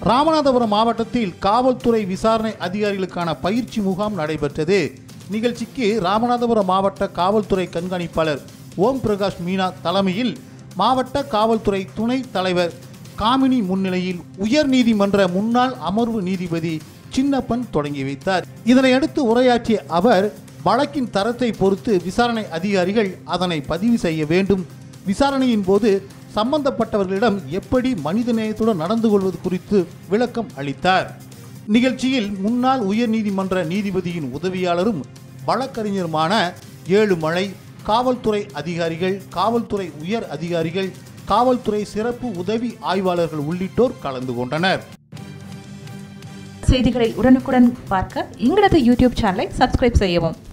ராமநாதபுரம் மாவட்டத்தில் காவல்துறை விசாரணை அதிகாரிகளுக்கான பயிற்சி முகாம் நடைபெற்றது நிகழ்ச்சிக்கு ராமநாதபுரம் மாவட்ட காவல்துறை கண்காணிப்பாளர் ஓம் பிரகாஷ் மீனா தலைமையில் மாவட்ட காவல்துறை துணை தலைவர் காமினி முன்னிலையில் உயர்நீதிமன்ற முன்னாள் அமர்வு நீதிபதி சின்னப்பன் தொடங்கி வைத்தார் இதனையடுத்து உரையாற்றிய அவர் வழக்கின் தரத்தை பொறுத்து விசாரணை அதிகாரிகள் அதனை பதிவு செய்ய வேண்டும் விசாரணையின் போது சம்பந்தப்பட்டவர்களிடம் எப்படி மனிதநேயத்துடன் நடந்து கொள்வது குறித்து விளக்கம் அளித்தார் நிகழ்ச்சியில் முன்னாள் உயர்நீதிமன்ற நீதிபதியின் உதவியாளரும் வழக்கறிஞருமான ஏழுமலை காவல்துறை அதிகாரிகள் காவல்துறை உயர் அதிகாரிகள் காவல்துறை சிறப்பு உதவி ஆய்வாளர்கள் உள்ளிட்டோர் கலந்து கொண்டனர் செய்திகளை உடனுக்குடன் பார்க்க எங்களது யூடியூப் சேனலை சப்ஸ்கிரைப் செய்யவும்